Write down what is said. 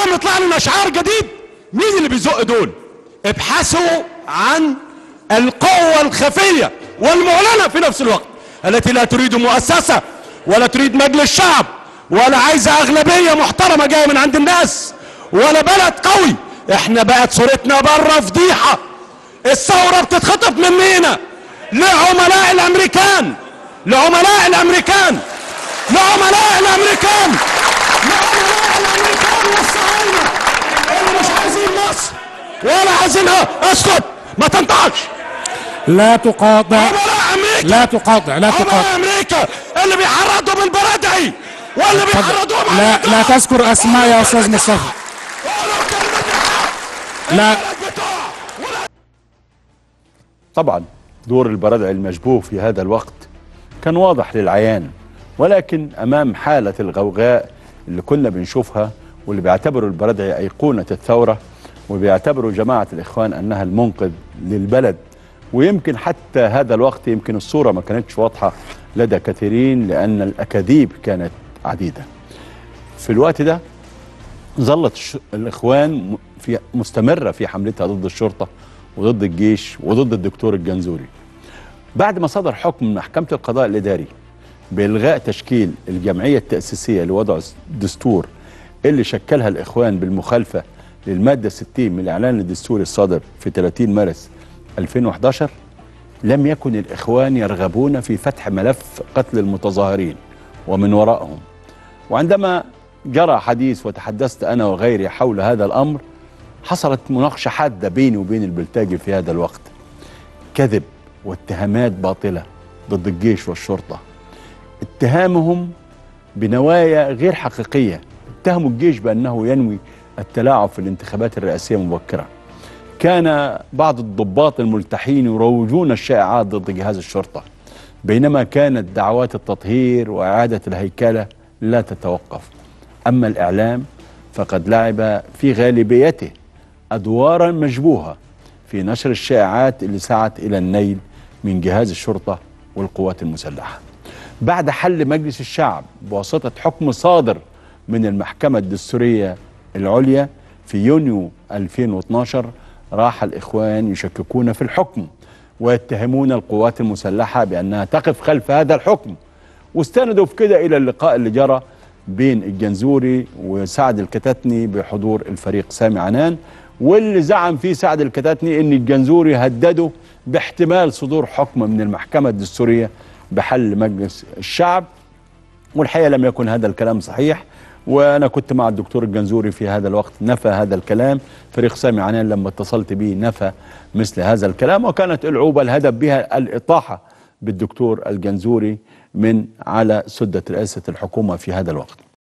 يوم يطلع لنا شعار جديد مين اللي بيزق دول ابحثوا عن القوة الخفية والمعلنة في نفس الوقت التي لا تريد مؤسسة ولا تريد مجلس شعب ولا عايزة أغلبية محترمة جاية من عند الناس ولا بلد قوي احنا بقت صورتنا بره فضيحة الثورة بتتخطف مننا لعملاء الامريكان لعملاء الامريكان لعملاء الامريكان لعملاء الامريكان والصهاينة اللي مش عايزين مصر ولا عايزينها اسكت ما تنطقش لا تقاطع عملاء امريكا لا تقاطع لا عملاء تقاطع امريكا اللي بيحرضوا بالبرادعي واللي بيحرضوهم على لا لا الإطاعة. تذكر اسماء يا استاذ مصطفى وقولوا كلمة الحق. لا البلد بتوع. ولا طبعا دور البرادعي المشبوه في هذا الوقت كان واضح للعيان ولكن امام حاله الغوغاء اللي كنا بنشوفها واللي بيعتبروا البرادعي ايقونه الثوره وبيعتبروا جماعه الاخوان انها المنقذ للبلد ويمكن حتى هذا الوقت يمكن الصوره ما كانتش واضحه لدى كثيرين لان الاكاذيب كانت عديده. في الوقت ده ظلت الش- الاخوان م- في مستمره في حملتها ضد الشرطه وضد الجيش وضد الدكتور الجنزوري. بعد ما صدر حكم من محكمه القضاء الاداري بالغاء تشكيل الجمعيه التاسيسيه لوضع الدستور اللي شكلها الاخوان بالمخالفه للماده 60 من الاعلان الدستوري الصادر في 30 مارس 2011 لم يكن الاخوان يرغبون في فتح ملف قتل المتظاهرين ومن وراءهم وعندما جرى حديث وتحدثت انا وغيري حول هذا الامر حصلت مناقشه حاده بيني وبين البلتاجي في هذا الوقت كذب واتهامات باطله ضد الجيش والشرطه اتهامهم بنوايا غير حقيقيه اتهموا الجيش بانه ينوي التلاعب في الانتخابات الرئاسيه مبكرا كان بعض الضباط الملتحين يروجون الشائعات ضد جهاز الشرطه بينما كانت دعوات التطهير واعاده الهيكله لا تتوقف اما الاعلام فقد لعب في غالبيته ادوارا مشبوهه في نشر الشائعات اللي سعت الى النيل من جهاز الشرطه والقوات المسلحه. بعد حل مجلس الشعب بواسطه حكم صادر من المحكمه الدستوريه العليا في يونيو 2012 راح الاخوان يشككون في الحكم ويتهمون القوات المسلحه بانها تقف خلف هذا الحكم واستندوا في كده الى اللقاء اللي جرى بين الجنزوري وسعد الكتاتني بحضور الفريق سامي عنان واللي زعم فيه سعد الكتاتني ان الجنزوري هدده باحتمال صدور حكم من المحكمه الدستوريه بحل مجلس الشعب والحقيقه لم يكن هذا الكلام صحيح وانا كنت مع الدكتور الجنزوري في هذا الوقت نفى هذا الكلام فريق سامي عنان لما اتصلت به نفى مثل هذا الكلام وكانت العوبه الهدف بها الاطاحه بالدكتور الجنزوري من على سده رئاسه الحكومه في هذا الوقت